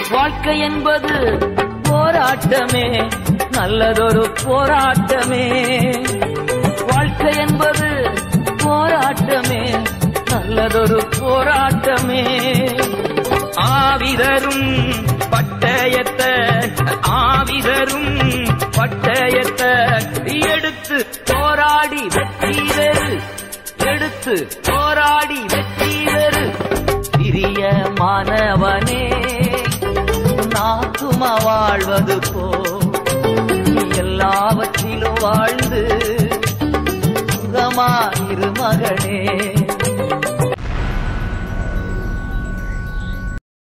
வாழ்க்கை என்பது போராட்டமே நல்லதொரு போராட்டமே வாழ்க்கை என்பது போராட்டமே நல்லதொரு போராட்டமே ஆவிதரும் பட்டயத்தை ஆவிதரும் பட்டயத்தை எடுத்து போராடி வெற்றி பெறு எடுத்து போராடி வெற்றி பெறு பிரிய மாணவனே நாக்குமா வாழ்வது போ நீ எல்லாவற்றிலும் வாழ்ந்து சுகமா இரு மகனே